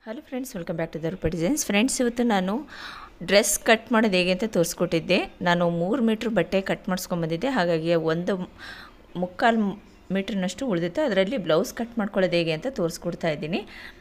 hello friends welcome back to Darpa Designs friends ಇವತ್ತು ನಾನು dress cut ಮಾಡೋದು ಹೇಗೆ ಅಂತ ತೋರಿಸ್ಕೊಟ್ಟಿದ್ದೆ ನಾನು ಮೂರು ಮೀಟ್ರ್ ಬಟ್ಟೆ ಕಟ್ ಮಾಡಿಸ್ಕೊಂಬಂದಿದ್ದೆ ಹಾಗಾಗಿ ಒಂದು ಮುಕ್ಕಾಲು ಮೀಟ್ರ್ನಷ್ಟು ಉಳಿದಿತ್ತು ಅದರಲ್ಲಿ ಬ್ಲೌಸ್ ಕಟ್ ಮಾಡ್ಕೊಳ್ಳೋದು ಹೇಗೆ ಅಂತ ತೋರಿಸ್ಕೊಡ್ತಾ ಇದ್ದೀನಿ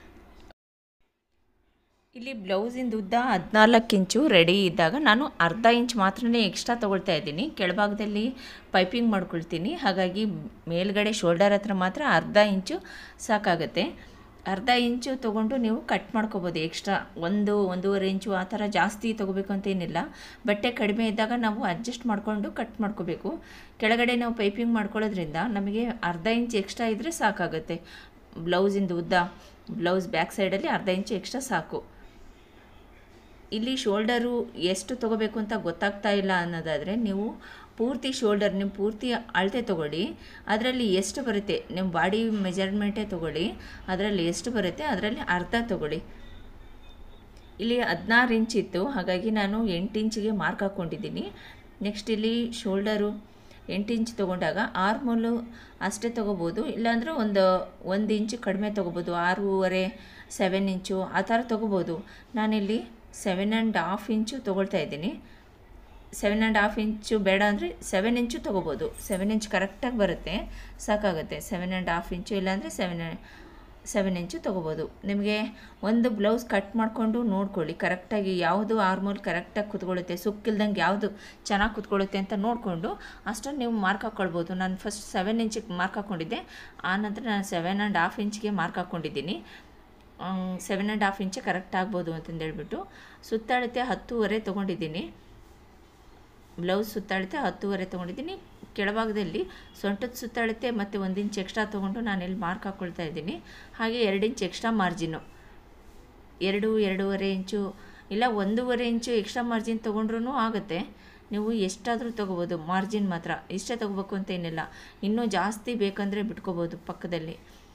ಇಲ್ಲಿ ಬ್ಲೌಸಿಂದ ಉದ್ದ ಹದಿನಾಲ್ಕು ಇಂಚು ರೆಡಿ ಇದ್ದಾಗ ನಾನು ಅರ್ಧ ಇಂಚ್ ಮಾತ್ರನೇ ಎಕ್ಸ್ಟ್ರಾ ತೊಗೊಳ್ತಾ ಇದ್ದೀನಿ ಕೆಳಭಾಗದಲ್ಲಿ ಪೈಪಿಂಗ್ ಮಾಡ್ಕೊಳ್ತೀನಿ ಹಾಗಾಗಿ ಮೇಲ್ಗಡೆ ಶೋಲ್ಡರ್ ಹತ್ರ ಮಾತ್ರ ಅರ್ಧ ಇಂಚು ಸಾಕಾಗುತ್ತೆ ಅರ್ಧ ಇಂಚು ತೊಗೊಂಡು ನೀವು ಕಟ್ ಮಾಡ್ಕೋಬೋದು ಎಕ್ಸ್ಟ್ರಾ ಒಂದು ಒಂದೂವರೆ ಇಂಚು ಆ ಥರ ಜಾಸ್ತಿ ತೊಗೋಬೇಕು ಅಂತ ಏನಿಲ್ಲ ಬಟ್ಟೆ ಕಡಿಮೆ ಇದ್ದಾಗ ನಾವು ಅಡ್ಜಸ್ಟ್ ಮಾಡಿಕೊಂಡು ಕಟ್ ಮಾಡ್ಕೋಬೇಕು ಕೆಳಗಡೆ ನಾವು ಪೈಪಿಂಗ್ ಮಾಡ್ಕೊಳ್ಳೋದ್ರಿಂದ ನಮಗೆ ಅರ್ಧ ಇಂಚ್ ಎಕ್ಸ್ಟ್ರಾ ಇದ್ದರೆ ಸಾಕಾಗುತ್ತೆ ಬ್ಲೌಸಿಂದ ಉದ್ದ ಬ್ಲೌಸ್ ಬ್ಯಾಕ್ ಸೈಡಲ್ಲಿ ಅರ್ಧ ಇಂಚು ಎಕ್ಸ್ಟ್ರಾ ಸಾಕು ಇಲ್ಲಿ ಶೋಲ್ಡರು ಎಷ್ಟು ತೊಗೋಬೇಕು ಅಂತ ಗೊತ್ತಾಗ್ತಾ ಇಲ್ಲ ಅನ್ನೋದಾದರೆ ನೀವು ಪೂರ್ತಿ ಶೋಲ್ಡರ್ ನಿಮ್ಮ ಪೂರ್ತಿ ಅಳತೆ ತೊಗೊಳ್ಳಿ ಅದರಲ್ಲಿ ಎಷ್ಟು ಬರುತ್ತೆ ನಿಮ್ಮ ಬಾಡಿ ಮೆಜರ್ಮೆಂಟೇ ತೊಗೊಳ್ಳಿ ಅದರಲ್ಲಿ ಎಷ್ಟು ಬರುತ್ತೆ ಅದರಲ್ಲಿ ಅರ್ಧ ತೊಗೊಳ್ಳಿ ಇಲ್ಲಿ ಹದಿನಾರು ಇಂಚ್ ಇತ್ತು ಹಾಗಾಗಿ ನಾನು ಎಂಟು ಇಂಚಿಗೆ ಮಾರ್ಕ್ ಹಾಕ್ಕೊಂಡಿದ್ದೀನಿ ನೆಕ್ಸ್ಟ್ ಇಲ್ಲಿ ಶೋಲ್ಡರು ಎಂಟು ಇಂಚ್ ತೊಗೊಂಡಾಗ ಆರ್ಮೋಲು ಅಷ್ಟೇ ತೊಗೋಬೋದು ಇಲ್ಲಾಂದರೆ ಒಂದು ಒಂದು ಇಂಚು ಕಡಿಮೆ ತೊಗೋಬೋದು ಆರೂವರೆ ಸೆವೆನ್ ಇಂಚು ಆ ಥರ ತೊಗೋಬೋದು ನಾನಿಲ್ಲಿ ಸೆವೆನ್ ಆ್ಯಂಡ್ ಹಾಫ್ ಇಂಚು ತೊಗೊಳ್ತಾ ಇದ್ದೀನಿ ಸೆವೆನ್ ಆ್ಯಂಡ್ ಹಾಫ್ ಇಂಚು ಬೇಡ ಅಂದರೆ ಸೆವೆನ್ ಇಂಚು ತೊಗೋಬೋದು ಸೆವೆನ್ ಇಂಚ್ ಕರೆಕ್ಟಾಗಿ ಬರುತ್ತೆ ಸಾಕಾಗುತ್ತೆ ಸೆವೆನ್ ಆ್ಯಂಡ್ ಹಾಫ್ ಇಂಚು ಇಲ್ಲಾಂದರೆ ಸೆವೆನ್ ಸೆವೆನ್ ಇಂಚು ತೊಗೋಬೋದು ನಿಮಗೆ ಒಂದು ಬ್ಲೌಸ್ ಕಟ್ ಮಾಡಿಕೊಂಡು ನೋಡ್ಕೊಳ್ಳಿ ಕರೆಕ್ಟಾಗಿ ಯಾವುದು ಆರ್ಮೋಲ್ ಕರೆಕ್ಟಾಗಿ ಕುತ್ಕೊಳ್ಳುತ್ತೆ ಸುಕ್ಕಿಲ್ದಂಗೆ ಯಾವುದು ಚೆನ್ನಾಗಿ ಕುತ್ಕೊಳ್ಳುತ್ತೆ ಅಂತ ನೋಡಿಕೊಂಡು ಅಷ್ಟನ್ನು ನೀವು ಮಾರ್ಕ್ ಹಾಕ್ಕೊಳ್ಬೋದು ನಾನು ಫಸ್ಟ್ ಸೆವೆನ್ ಇಂಚಿಗೆ ಮಾರ್ಕ್ ಹಾಕ್ಕೊಂಡಿದ್ದೆ ಆನಂತರ ನಾನು ಸೆವೆನ್ ಆ್ಯಂಡ್ ಹಾಫ್ ಇಂಚ್ಗೆ ಮಾರ್ಕ್ ಹಾಕ್ಕೊಂಡಿದ್ದೀನಿ ಸೆವೆನ್ ಆ್ಯಂಡ್ ಹಾಫ್ ಇಂಚೆ ಕರೆಕ್ಟ್ ಆಗ್ಬೋದು ಅಂತಂದೇಳ್ಬಿಟ್ಟು ಸುತ್ತಳತೆ ಹತ್ತೂವರೆ ತೊಗೊಂಡಿದ್ದೀನಿ ಬ್ಲೌಸ್ ಸುತ್ತಳತೆ ಹತ್ತೂವರೆ ತೊಗೊಂಡಿದ್ದೀನಿ ಕೆಳಭಾಗದಲ್ಲಿ ಸೊಂಟದ ಸುತ್ತಳತೆ ಮತ್ತು ಒಂದು ಇಂಚ್ ಎಕ್ಸ್ಟ್ರಾ ತೊಗೊಂಡು ನಾನು ಇಲ್ಲಿ ಮಾರ್ಕ್ ಹಾಕ್ಕೊಳ್ತಾ ಇದ್ದೀನಿ ಹಾಗೆ ಎರಡು ಇಂಚ್ ಎಕ್ಸ್ಟ್ರಾ ಮಾರ್ಜಿನ್ನು ಎರಡು ಎರಡೂವರೆ ಇಂಚು ಇಲ್ಲ ಒಂದೂವರೆ ಇಂಚು ಎಕ್ಸ್ಟ್ರಾ ಮಾರ್ಜಿನ್ ತೊಗೊಂಡ್ರೂ ಆಗುತ್ತೆ ನೀವು ಎಷ್ಟಾದರೂ ತೊಗೋಬೋದು ಮಾರ್ಜಿನ್ ಮಾತ್ರ ಇಷ್ಟೇ ತೊಗೋಬೇಕು ಅಂತ ಏನಿಲ್ಲ ಇನ್ನೂ ಜಾಸ್ತಿ ಬೇಕಂದರೆ ಬಿಟ್ಕೋಬೋದು ಪಕ್ಕದಲ್ಲಿ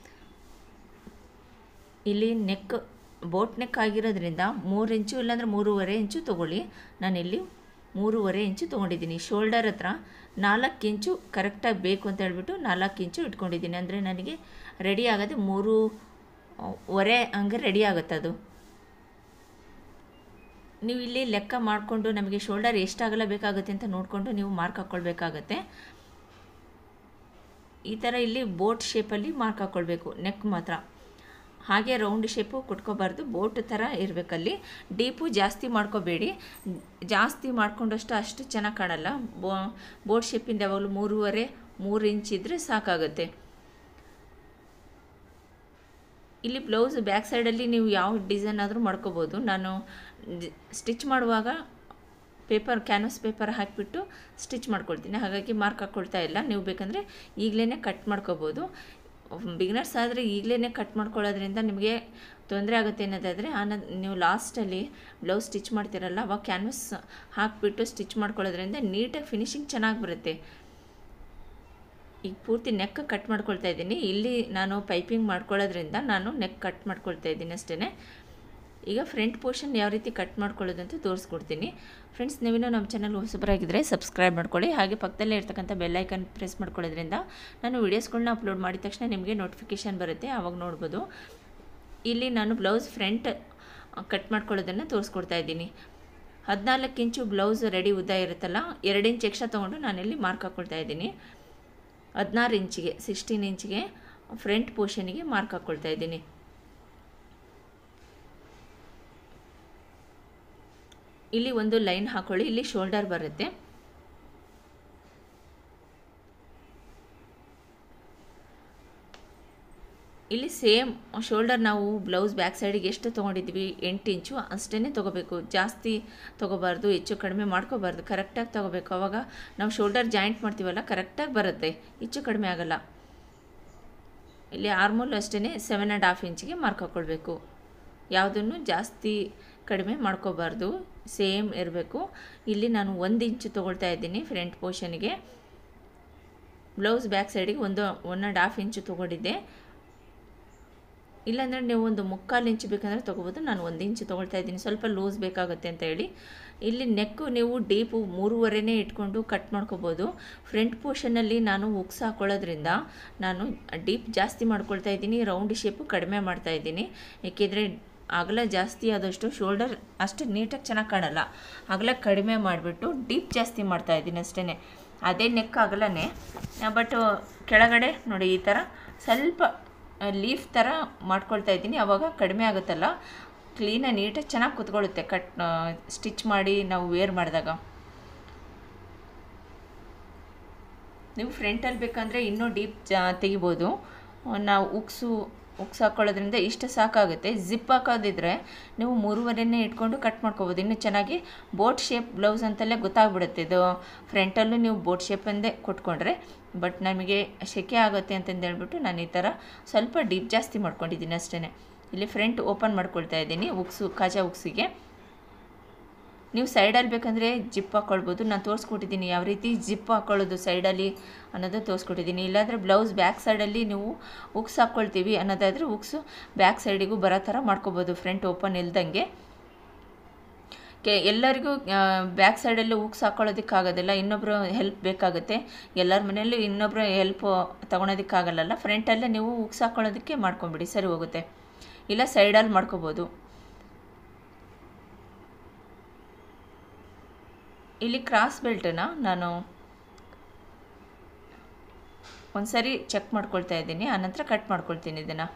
ಇಲ್ಲಿ ನೆಕ್ ಬೋಟ್ ನೆಕ್ ಆಗಿರೋದ್ರಿಂದ ಮೂರು ಇಂಚು ಇಲ್ಲಾಂದರೆ ಮೂರುವರೆ ಇಂಚು ತೊಗೊಳ್ಳಿ ನಾನಿಲ್ಲಿ ಮೂರುವರೆ ಇಂಚು ತೊಗೊಂಡಿದ್ದೀನಿ ಶೋಲ್ಡರ್ ಹತ್ರ ನಾಲ್ಕು ಇಂಚು ಕರೆಕ್ಟಾಗಿ ಬೇಕು ಅಂತ ಹೇಳ್ಬಿಟ್ಟು ನಾಲ್ಕು ಇಂಚು ಇಟ್ಕೊಂಡಿದ್ದೀನಿ ಅಂದರೆ ನನಗೆ ರೆಡಿ ಆಗೋದು ಮೂರು ವರೆ ಹಂಗೆ ರೆಡಿ ಆಗುತ್ತೆ ಅದು ನೀವು ಇಲ್ಲಿ ಲೆಕ್ಕ ಮಾಡಿಕೊಂಡು ನಮಗೆ ಶೋಲ್ಡರ್ ಎಷ್ಟಾಗಲ್ಲ ಬೇಕಾಗುತ್ತೆ ಅಂತ ನೋಡಿಕೊಂಡು ನೀವು ಮಾರ್ಕ್ ಹಾಕ್ಕೊಳ್ಬೇಕಾಗತ್ತೆ ಈ ಥರ ಇಲ್ಲಿ ಬೋಟ್ ಶೇಪಲ್ಲಿ ಮಾರ್ಕ್ ಹಾಕ್ಕೊಳ್ಬೇಕು ನೆಕ್ ಮಾತ್ರ ಹಾಗೆ ರೌಂಡ್ ಶೇಪು ಕೊಟ್ಕೋಬಾರ್ದು ಬೋಟ್ ಥರ ಇರಬೇಕಲ್ಲಿ ಡೀಪು ಜಾಸ್ತಿ ಮಾಡ್ಕೋಬೇಡಿ ಜಾಸ್ತಿ ಮಾಡ್ಕೊಂಡಷ್ಟು ಅಷ್ಟು ಚೆನ್ನಾಗಿ ಕಾಣಲ್ಲ ಬೋ ಬೋಟ್ ಶೇಪಿಂದ ಯಾವಾಗಲೂ ಮೂರುವರೆ ಮೂರು ಇಂಚ್ ಇದ್ದರೆ ಸಾಕಾಗುತ್ತೆ ಇಲ್ಲಿ ಬ್ಲೌಸ್ ಬ್ಯಾಕ್ ಸೈಡಲ್ಲಿ ನೀವು ಯಾವ ಡಿಸೈನ್ ಆದರೂ ಮಾಡ್ಕೋಬೋದು ನಾನು ಸ್ಟಿಚ್ ಮಾಡುವಾಗ ಪೇಪರ್ ಕ್ಯಾನ್ವಸ್ ಪೇಪರ್ ಹಾಕಿಬಿಟ್ಟು ಸ್ಟಿಚ್ ಮಾಡ್ಕೊಳ್ತೀನಿ ಹಾಗಾಗಿ ಮಾರ್ಕ್ ಹಾಕ್ಕೊಳ್ತಾ ಇಲ್ಲ ನೀವು ಬೇಕಂದರೆ ಈಗಲೇ ಕಟ್ ಮಾಡ್ಕೋಬೋದು ಬಿಗಿನರ್ಸ್ ಆದರೆ ಈಗಲೇ ಕಟ್ ಮಾಡ್ಕೊಳ್ಳೋದ್ರಿಂದ ನಿಮಗೆ ತೊಂದರೆ ಆಗುತ್ತೆ ಅನ್ನೋದಾದರೆ ಆನ ನೀವು ಲಾಸ್ಟಲ್ಲಿ ಬ್ಲೌಸ್ ಸ್ಟಿಚ್ ಮಾಡ್ತೀರಲ್ಲ ಅವಾಗ ಕ್ಯಾನ್ವಸ್ ಹಾಕಿಬಿಟ್ಟು ಸ್ಟಿಚ್ ಮಾಡ್ಕೊಳ್ಳೋದ್ರಿಂದ ನೀಟಾಗಿ ಫಿನಿಶಿಂಗ್ ಚೆನ್ನಾಗಿ ಬರುತ್ತೆ ಈಗ ಪೂರ್ತಿ ನೆಕ್ ಕಟ್ ಮಾಡ್ಕೊಳ್ತಾ ಇದ್ದೀನಿ ಇಲ್ಲಿ ನಾನು ಪೈಪಿಂಗ್ ಮಾಡ್ಕೊಳ್ಳೋದ್ರಿಂದ ನಾನು ನೆಕ್ ಕಟ್ ಮಾಡ್ಕೊಳ್ತಾ ಇದ್ದೀನಿ ಅಷ್ಟೇ ಈಗ ಫ್ರಂಟ್ ಪೋರ್ಷನ್ ಯಾವ ರೀತಿ ಕಟ್ ಮಾಡ್ಕೊಳ್ಳೋದು ಅಂತ ತೋರಿಸ್ಕೊಡ್ತೀನಿ ಫ್ರೆಂಡ್ಸ್ ನೀವಿನ್ನೂ ನಮ್ಮ ಚಾನಲ್ ಹೊಸಬರಾಗಿದ್ದರೆ ಸಬ್ಸ್ಕ್ರೈಬ್ ಮಾಡ್ಕೊಳ್ಳಿ ಹಾಗೆ ಪಕ್ಕದಲ್ಲೇ ಇರ್ತಕ್ಕಂಥ ಬೆಲ್ಲೈಕನ್ ಪ್ರೆಸ್ ಮಾಡ್ಕೊಳ್ಳೋದ್ರಿಂದ ನಾನು ವೀಡಿಯೋಸ್ಗಳನ್ನ ಅಪ್ಲೋಡ್ ಮಾಡಿದ ತಕ್ಷಣ ನಿಮಗೆ ನೋಟಿಫಿಕೇಷನ್ ಬರುತ್ತೆ ಆವಾಗ ನೋಡ್ಬೋದು ಇಲ್ಲಿ ನಾನು ಬ್ಲೌಸ್ ಫ್ರಂಟ್ ಕಟ್ ಮಾಡ್ಕೊಳ್ಳೋದನ್ನು ತೋರಿಸ್ಕೊಡ್ತಾ ಇದ್ದೀನಿ ಹದಿನಾಲ್ಕು ಇಂಚು ಬ್ಲೌಸ್ ರೆಡಿ ಉದ್ದ ಇರುತ್ತಲ್ಲ ಎರಡು ಇಂಚ್ ಎಕ್ಸ್ಟ್ರಾ ತೊಗೊಂಡು ನಾನಿಲ್ಲಿ ಮಾರ್ಕ್ ಹಾಕ್ಕೊಳ್ತಾ ಇದ್ದೀನಿ ಹದಿನಾರು ಇಂಚಿಗೆ ಸಿಕ್ಸ್ಟೀನ್ ಇಂಚಿಗೆ ಫ್ರಂಟ್ ಪೋರ್ಷನಿಗೆ ಮಾರ್ಕ್ ಹಾಕ್ಕೊಳ್ತಾ ಇದ್ದೀನಿ ಇಲ್ಲಿ ಒಂದು ಲೈನ್ ಹಾಕೊಳ್ಳಿ ಇಲ್ಲಿ ಶೋಲ್ಡರ್ ಬರುತ್ತೆ ಇಲ್ಲಿ ಸೇಮ್ ಶೋಲ್ಡರ್ ನಾವು ಬ್ಲೌಸ್ ಬ್ಯಾಕ್ ಸೈಡಿಗೆ ಎಷ್ಟು ತೊಗೊಂಡಿದ್ವಿ ಎಂಟು ಇಂಚು ಅಷ್ಟೇ ತೊಗೋಬೇಕು ಜಾಸ್ತಿ ತೊಗೋಬಾರ್ದು ಹೆಚ್ಚು ಕಡಿಮೆ ಮಾಡ್ಕೋಬಾರ್ದು ಕರೆಕ್ಟಾಗಿ ತೊಗೋಬೇಕು ಆವಾಗ ನಾವು ಶೋಲ್ಡರ್ ಜಾಯಿಂಟ್ ಮಾಡ್ತೀವಲ್ಲ ಕರೆಕ್ಟಾಗಿ ಬರುತ್ತೆ ಹೆಚ್ಚು ಕಡಿಮೆ ಆಗೋಲ್ಲ ಇಲ್ಲಿ ಆರ್ಮೋಲ್ ಅಷ್ಟೇ ಸೆವೆನ್ ಆ್ಯಂಡ್ ಹಾಫ್ ಇಂಚಿಗೆ ಮಾರ್ಕ್ ಹಾಕ್ಕೊಳ್ಬೇಕು ಯಾವುದನ್ನು ಜಾಸ್ತಿ ಕಡಿಮೆ ಮಾಡ್ಕೋಬಾರ್ದು ಸೇಮ್ ಇರಬೇಕು ಇಲ್ಲಿ ನಾನು ಒಂದು ಇಂಚು ತೊಗೊಳ್ತಾ ಇದ್ದೀನಿ ಫ್ರಂಟ್ ಪೋರ್ಷನ್ಗೆ ಬ್ಲೌಸ್ ಬ್ಯಾಕ್ ಸೈಡಿಗೆ ಒಂದು ಒನ್ ಆ್ಯಂಡ್ ಹಾಫ್ ಇಂಚು ತೊಗೊಂಡಿದ್ದೆ ಇಲ್ಲಾಂದರೆ ನೀವು ಒಂದು ಮುಕ್ಕಾಲು ಇಂಚು ಬೇಕಂದರೆ ತೊಗೋಬೋದು ನಾನು ಒಂದು ಇಂಚು ತೊಗೊಳ್ತಾ ಇದ್ದೀನಿ ಸ್ವಲ್ಪ ಲೂಸ್ ಬೇಕಾಗುತ್ತೆ ಅಂತ ಹೇಳಿ ಇಲ್ಲಿ ನೆಕ್ಕು ನೀವು ಡೀಪು ಮೂರುವರೆನೇ ಇಟ್ಕೊಂಡು ಕಟ್ ಮಾಡ್ಕೋಬೋದು ಫ್ರಂಟ್ ಪೋರ್ಷನಲ್ಲಿ ನಾನು ಉಕ್ಸ್ ಹಾಕೊಳ್ಳೋದ್ರಿಂದ ನಾನು ಡೀಪ್ ಜಾಸ್ತಿ ಮಾಡ್ಕೊಳ್ತಾ ಇದ್ದೀನಿ ರೌಂಡ್ ಶೇಪು ಕಡಿಮೆ ಮಾಡ್ತಾ ಇದ್ದೀನಿ ಏಕೆಂದರೆ ಅಗಲ ಜಾಸ್ತಿ ಆದಷ್ಟು ಶೋಲ್ಡರ್ ಅಷ್ಟು ನೀಟಾಗಿ ಚೆನ್ನಾಗಿ ಕಾಣಲ್ಲ ಅಗಲ ಕಡಿಮೆ ಮಾಡಿಬಿಟ್ಟು ಡೀಪ್ ಜಾಸ್ತಿ ಮಾಡ್ತಾ ಇದ್ದೀನಿ ಅಷ್ಟೇ ಅದೇ ನೆಕ್ ಅಗಲನೇ ಬಟ್ ಕೆಳಗಡೆ ನೋಡಿ ಈ ಥರ ಸ್ವಲ್ಪ ಲೀಫ್ ಥರ ಮಾಡ್ಕೊಳ್ತಾ ಇದ್ದೀನಿ ಆವಾಗ ಕಡಿಮೆ ಆಗುತ್ತಲ್ಲ ಕ್ಲೀನಾಗಿ ನೀಟಾಗಿ ಚೆನ್ನಾಗಿ ಕುತ್ಕೊಳ್ಳುತ್ತೆ ಕಟ್ ಸ್ಟಿಚ್ ಮಾಡಿ ನಾವು ವೇರ್ ಮಾಡಿದಾಗ ನೀವು ಫ್ರಂಟಲ್ಲಿ ಬೇಕಂದರೆ ಇನ್ನೂ ಡೀಪ್ ಜಾ ತೆಗಿಬೋದು ನಾವು ಉಕ್ಸು ಉಕ್ಸ್ ಹಾಕ್ಕೊಳ್ಳೋದ್ರಿಂದ ಇಷ್ಟು ಸಾಕಾಗುತ್ತೆ ಜಿಪ್ ಹಾಕೋದಿದ್ರೆ ನೀವು ಮೂರುವರೆನೇ ಇಟ್ಕೊಂಡು ಕಟ್ ಮಾಡ್ಕೋಬೋದು ಇನ್ನೂ ಚೆನ್ನಾಗಿ ಬೋಟ್ ಶೇಪ್ ಬ್ಲೌಸ್ ಅಂತಲೇ ಗೊತ್ತಾಗ್ಬಿಡುತ್ತೆ ಇದು ಫ್ರಂಟಲ್ಲೂ ನೀವು ಬೋಟ್ ಶೇಪಂದೇ ಕೊಟ್ಕೊಂಡ್ರೆ ಬಟ್ ನಮಗೆ ಸೆಕೆ ಆಗುತ್ತೆ ಅಂತಂದು ಹೇಳ್ಬಿಟ್ಟು ನಾನು ಈ ಥರ ಸ್ವಲ್ಪ ಡೀಪ್ ಜಾಸ್ತಿ ಮಾಡ್ಕೊಂಡಿದ್ದೀನಿ ಅಷ್ಟೇ ಇಲ್ಲಿ ಫ್ರಂಟ್ ಓಪನ್ ಮಾಡ್ಕೊಳ್ತಾ ಇದ್ದೀನಿ ಉಕ್ಸು ಕಾಜಾ ಉಕ್ಸಿಗೆ ನೀವು ಸೈಡಲ್ಲಿ ಬೇಕಂದರೆ ಜಿಪ್ ಹಾಕ್ಕೊಳ್ಬೋದು ನಾನು ತೋರಿಸ್ಕೊಟ್ಟಿದ್ದೀನಿ ಯಾವ ರೀತಿ ಜಿಪ್ ಹಾಕ್ಕೊಳ್ಳೋದು ಸೈಡಲ್ಲಿ ಅನ್ನೋದು ತೋರಿಸ್ಕೊಟ್ಟಿದ್ದೀನಿ ಇಲ್ಲಾಂದರೆ ಬ್ಲೌಸ್ ಬ್ಯಾಕ್ ಸೈಡಲ್ಲಿ ನೀವು ಉಕ್ಸ್ ಹಾಕ್ಕೊಳ್ತೀವಿ ಅನ್ನೋದಾದರೆ ಉಕ್ಸು ಬ್ಯಾಕ್ ಸೈಡಿಗೂ ಬರೋ ಥರ ಮಾಡ್ಕೋಬೋದು ಫ್ರಂಟ್ ಓಪನ್ ಇಲ್ದಂಗೆ ಕೆ ಎಲ್ಲರಿಗೂ ಬ್ಯಾಕ್ ಸೈಡಲ್ಲಿ ಉಕ್ಸ್ ಹಾಕ್ಕೊಳ್ಳೋದಕ್ಕಾಗೋದಿಲ್ಲ ಇನ್ನೊಬ್ಬರು ಹೆಲ್ಪ್ ಬೇಕಾಗುತ್ತೆ ಎಲ್ಲರ ಮನೆಯಲ್ಲೂ ಇನ್ನೊಬ್ಬರು ಹೆಲ್ಪ್ ತೊಗೊಳೋದಕ್ಕಾಗಲ್ಲ ಫ್ರಂಟಲ್ಲೇ ನೀವು ಉಕ್ಸ್ ಹಾಕ್ಕೊಳ್ಳೋದಕ್ಕೆ ಮಾಡ್ಕೊಂಬಿಡಿ ಸರಿ ಹೋಗುತ್ತೆ ಇಲ್ಲ ಸೈಡಲ್ಲಿ ಮಾಡ್ಕೋಬೋದು ಇಲ್ಲಿ ಕ್ರಾಸ್ ಬೆಲ್ಟನ್ನ ನಾನು ಒಂದ್ಸರಿ ಚೆಕ್ ಮಾಡ್ಕೊಳ್ತಾ ಇದ್ದೀನಿ ಆನಂತರ ಕಟ್ ಮಾಡ್ಕೊಳ್ತೀನಿ ಇದನ್ನು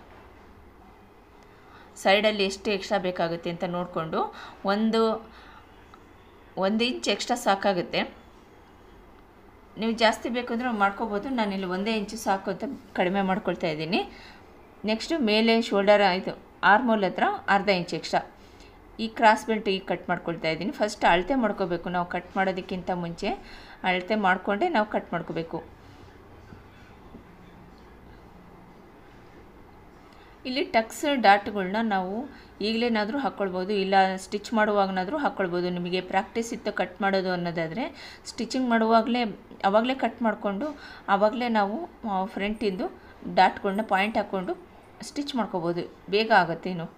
ಸೈಡಲ್ಲಿ ಎಷ್ಟು ಎಕ್ಸ್ಟ್ರಾ ಬೇಕಾಗುತ್ತೆ ಅಂತ ನೋಡಿಕೊಂಡು ಒಂದು ಒಂದು ಇಂಚ್ ಎಕ್ಸ್ಟ್ರಾ ಸಾಕಾಗುತ್ತೆ ನೀವು ಜಾಸ್ತಿ ಬೇಕು ಅಂದರೆ ಮಾಡ್ಕೋಬೋದು ನಾನಿಲ್ಲಿ ಒಂದೇ ಇಂಚು ಸಾಕು ಅಂತ ಕಡಿಮೆ ಮಾಡ್ಕೊಳ್ತಾ ಇದ್ದೀನಿ ನೆಕ್ಸ್ಟು ಮೇಲೆ ಶೋಲ್ಡರ್ ಇದು ಆರ್ಮೋಲ್ ಹತ್ರ ಅರ್ಧ ಇಂಚ್ ಎಕ್ಸ್ಟ್ರಾ ಈ ಕ್ರಾಸ್ ಬೆಲ್ಟ್ ಈಗ ಕಟ್ ಮಾಡ್ಕೊಳ್ತಾ ಇದ್ದೀನಿ ಫಸ್ಟ್ ಅಳತೆ ಮಾಡ್ಕೋಬೇಕು ನಾವು ಕಟ್ ಮಾಡೋದಕ್ಕಿಂತ ಮುಂಚೆ ಅಳತೆ ಮಾಡಿಕೊಂಡೆ ನಾವು ಕಟ್ ಮಾಡ್ಕೋಬೇಕು ಇಲ್ಲಿ ಟಕ್ಸ್ ಡಾಟ್ಗಳನ್ನ ನಾವು ಈಗಲೇನಾದರೂ ಹಾಕ್ಕೊಳ್ಬೋದು ಇಲ್ಲ ಸ್ಟಿಚ್ ಮಾಡುವಾಗನಾದರೂ ಹಾಕ್ಕೊಳ್ಬೋದು ನಿಮಗೆ ಪ್ರಾಕ್ಟೀಸ್ ಇತ್ತು ಕಟ್ ಮಾಡೋದು ಅನ್ನೋದಾದರೆ ಸ್ಟಿಚಿಂಗ್ ಮಾಡುವಾಗಲೇ ಆವಾಗಲೇ ಕಟ್ ಮಾಡಿಕೊಂಡು ಆವಾಗಲೇ ನಾವು ಫ್ರಂಟಿಂದು ಡಾಟ್ಗಳನ್ನ ಪಾಯಿಂಟ್ ಹಾಕ್ಕೊಂಡು ಸ್ಟಿಚ್ ಮಾಡ್ಕೋಬೋದು ಬೇಗ ಆಗುತ್ತೆ ಇನ್ನು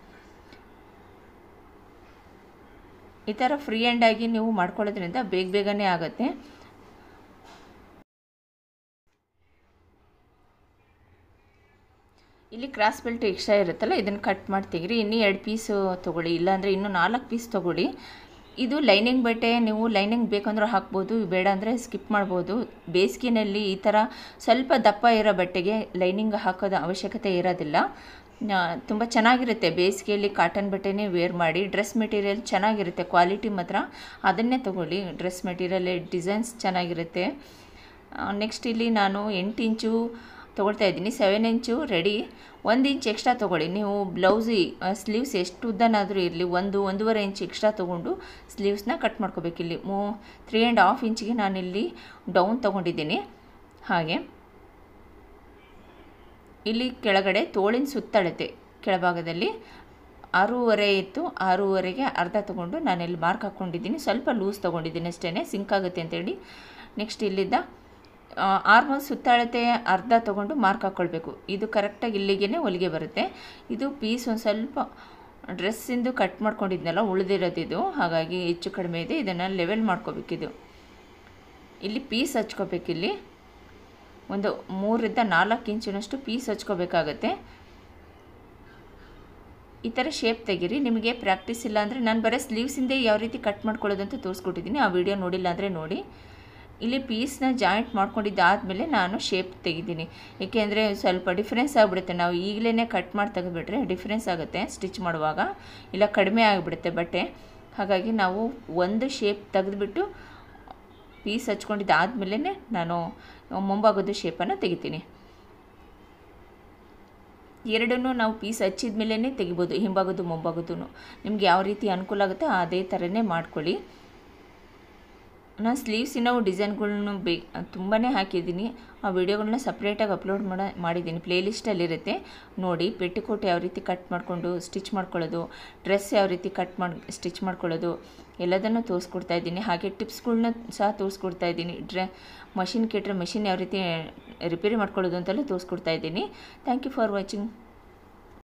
ಈ ಥರ ಫ್ರೀ ಹ್ಯಾಂಡಾಗಿ ನೀವು ಮಾಡ್ಕೊಳ್ಳೋದ್ರಿಂದ ಬೇಗ ಬೇಗನೆ ಆಗುತ್ತೆ ಇಲ್ಲಿ ಕ್ರಾಸ್ ಬೆಲ್ಟ್ ಎಕ್ಸ್ಟ್ರಾ ಇರುತ್ತಲ್ಲ ಇದನ್ನು ಕಟ್ ಮಾಡಿ ತೆಗಿರಿ ಇನ್ನೂ ಎರಡು ಪೀಸು ತೊಗೊಳ್ಳಿ ಇಲ್ಲಾಂದರೆ ಇನ್ನೂ ನಾಲ್ಕು ಪೀಸ್ ತೊಗೊಳ್ಳಿ ಇದು ಲೈನಿಂಗ್ ಬಟ್ಟೆ ನೀವು ಲೈನಿಂಗ್ ಬೇಕಂದ್ರೆ ಹಾಕ್ಬೋದು ಬೇಡ ಅಂದರೆ ಸ್ಕಿಪ್ ಮಾಡ್ಬೋದು ಬೇಸಿಗೆನಲ್ಲಿ ಈ ಥರ ಸ್ವಲ್ಪ ದಪ್ಪ ಇರೋ ಬಟ್ಟೆಗೆ ಲೈನಿಂಗ್ ಹಾಕೋದು ಅವಶ್ಯಕತೆ ಇರೋದಿಲ್ಲ ತುಂಬ ಚೆನ್ನಾಗಿರುತ್ತೆ ಬೇಸಿಗೆಯಲ್ಲಿ ಕಾಟನ್ ಬಟ್ಟೆನೇ ವೇರ್ ಮಾಡಿ ಡ್ರೆಸ್ ಮೆಟೀರಿಯಲ್ ಚೆನ್ನಾಗಿರುತ್ತೆ ಕ್ವಾಲಿಟಿ ಮಾತ್ರ ಅದನ್ನೇ ತೊಗೊಳ್ಳಿ ಡ್ರೆಸ್ ಮೆಟೀರಿಯಲ್ ಡಿಸೈನ್ಸ್ ಚೆನ್ನಾಗಿರುತ್ತೆ ನೆಕ್ಸ್ಟ್ ಇಲ್ಲಿ ನಾನು ಎಂಟು ಇಂಚು ತೊಗೊಳ್ತಾ ಇದ್ದೀನಿ ಸೆವೆನ್ ಇಂಚು ರೆಡಿ ಒಂದು ಇಂಚ್ ಎಕ್ಸ್ಟ್ರಾ ತೊಗೊಳ್ಳಿ ನೀವು ಬ್ಲೌಸ್ ಸ್ಲೀವ್ಸ್ ಎಷ್ಟು ಉದ್ದನಾದರೂ ಇರಲಿ ಒಂದು ಒಂದೂವರೆ ಇಂಚ್ ಎಕ್ಸ್ಟ್ರಾ ತೊಗೊಂಡು ಸ್ಲೀವ್ಸ್ನ ಕಟ್ ಮಾಡ್ಕೋಬೇಕು ಇಲ್ಲಿ ಮೂ ತ್ರೀ ಆ್ಯಂಡ್ ಹಾಫ್ ಇಂಚಿಗೆ ನಾನಿಲ್ಲಿ ಡೌನ್ ತೊಗೊಂಡಿದ್ದೀನಿ ಹಾಗೆ ಇಲ್ಲಿ ಕೆಳಗಡೆ ತೋಳಿನ ಸುತ್ತಳತೆ ಕೆಳಭಾಗದಲ್ಲಿ ಆರೂವರೆ ಇತ್ತು ಆರೂವರೆಗೆ ಅರ್ಧ ತೊಗೊಂಡು ನಾನಿಲ್ಲಿ ಮಾರ್ಕ್ ಹಾಕ್ಕೊಂಡಿದ್ದೀನಿ ಸ್ವಲ್ಪ ಲೂಸ್ ತೊಗೊಂಡಿದ್ದೀನಿ ಅಷ್ಟೇ ಸಿಂಕ್ ಆಗುತ್ತೆ ಅಂತೇಳಿ ನೆಕ್ಸ್ಟ್ ಇಲ್ಲಿದ್ದ ಆರ್ಮಲ್ ಸುತ್ತಳತೆ ಅರ್ಧ ತೊಗೊಂಡು ಮಾರ್ಕ್ ಹಾಕ್ಕೊಳ್ಬೇಕು ಇದು ಕರೆಕ್ಟಾಗಿ ಇಲ್ಲಿಗೆ ಹೊಲಿಗೆ ಬರುತ್ತೆ ಇದು ಪೀಸ್ ಒಂದು ಸ್ವಲ್ಪ ಡ್ರೆಸ್ಸಿಂದು ಕಟ್ ಮಾಡ್ಕೊಂಡಿದ್ನಲ್ಲ ಉಳಿದಿರೋದಿದು ಹಾಗಾಗಿ ಹೆಚ್ಚು ಕಡಿಮೆ ಇದೆ ಇದನ್ನು ಲೆವೆಲ್ ಮಾಡ್ಕೋಬೇಕಿದು ಇಲ್ಲಿ ಪೀಸ್ ಹಚ್ಕೋಬೇಕಿಲ್ಲಿ ಒಂದು ಮೂರರಿಂದ ನಾಲ್ಕು ಇಂಚಿನಷ್ಟು ಪೀಸ್ ಹಚ್ಕೋಬೇಕಾಗತ್ತೆ ಈ ಥರ ಶೇಪ್ ತೆಗೀರಿ ನಿಮಗೆ ಪ್ರಾಕ್ಟೀಸ್ ಇಲ್ಲ ಅಂದರೆ ನಾನು ಬರೀ ಸ್ಲೀವ್ಸಿಂದೇ ಯಾವ ರೀತಿ ಕಟ್ ಮಾಡ್ಕೊಳ್ಳೋದಂತ ತೋರಿಸ್ಕೊಟ್ಟಿದ್ದೀನಿ ಆ ವಿಡಿಯೋ ನೋಡಿಲ್ಲ ಅಂದರೆ ನೋಡಿ ಇಲ್ಲಿ ಪೀಸ್ನ ಜಾಯಿಂಟ್ ಮಾಡ್ಕೊಂಡಿದ್ದಾದಮೇಲೆ ನಾನು ಶೇಪ್ ತೆಗಿದ್ದೀನಿ ಏಕೆಂದರೆ ಸ್ವಲ್ಪ ಡಿಫ್ರೆನ್ಸ್ ಆಗಿಬಿಡುತ್ತೆ ನಾವು ಈಗಲೇ ಕಟ್ ಮಾಡಿ ತೆಗೆದುಬಿಟ್ರೆ ಡಿಫ್ರೆನ್ಸ್ ಆಗುತ್ತೆ ಸ್ಟಿಚ್ ಮಾಡುವಾಗ ಇಲ್ಲ ಕಡಿಮೆ ಆಗಿಬಿಡುತ್ತೆ ಬಟ್ಟೆ ಹಾಗಾಗಿ ನಾವು ಒಂದು ಶೇಪ್ ತೆಗೆದುಬಿಟ್ಟು ಪೀಸ್ ಹಚ್ಕೊಂಡಿದ್ದಾದಮೇಲೆ ನಾನು ಮುಂಭಾಗದ ಶೇಪನ್ನು ತೆಗಿತೀನಿ ಎರಡನ್ನೂ ನಾವು ಪೀಸ್ ಹಚ್ಚಿದ ಮೇಲೇ ತೆಗಿಬೋದು ಹಿಂಭಾಗದ್ದು ಮುಂಭಾಗದ್ದು ನಿಮ್ಗೆ ಯಾವ ರೀತಿ ಅನುಕೂಲ ಆಗುತ್ತೆ ಅದೇ ಥರನೇ ಮಾಡ್ಕೊಳ್ಳಿ ನಾನು ಸ್ಲೀವ್ಸ್ ಇನ್ನೂ ಡಿಸೈನ್ಗಳ್ನು ಬೇ ತುಂಬಾ ಹಾಕಿದ್ದೀನಿ ಆ ವಿಡಿಯೋಗಳನ್ನ ಸಪ್ರೇಟಾಗಿ ಅಪ್ಲೋಡ್ ಮಾಡ ಮಾಡಿದ್ದೀನಿ ಪ್ಲೇಲಿಸ್ಟಲ್ಲಿರುತ್ತೆ ನೋಡಿ ಪೆಟ್ಟಿಕೋಟ್ ಯಾವ ರೀತಿ ಕಟ್ ಮಾಡಿಕೊಂಡು ಸ್ಟಿಚ್ ಮಾಡ್ಕೊಳ್ಳೋದು ಡ್ರೆಸ್ ಯಾವ ರೀತಿ ಕಟ್ ಮಾಡಿ ಸ್ಟಿಚ್ ಮಾಡ್ಕೊಳ್ಳೋದು ಎಲ್ಲದನ್ನು ತೋರಿಸ್ಕೊಡ್ತಾ ಇದ್ದೀನಿ ಹಾಗೆ ಟಿಪ್ಸ್ಗಳ್ನ ಸಹ ತೋರಿಸ್ಕೊಡ್ತಾ ಇದ್ದೀನಿ ಡ್ರೆ ಮಷಿನ್ ಕೆಟ್ಟರೆ ಮಷಿನ್ ಯಾವ ರೀತಿ ರಿಪೇರಿ ಮಾಡ್ಕೊಳ್ಳೋದು ಅಂತೆಲ್ಲ ತೋರಿಸ್ಕೊಡ್ತಾ ಇದ್ದೀನಿ ಥ್ಯಾಂಕ್ ಯು ಫಾರ್ ವಾಚಿಂಗ್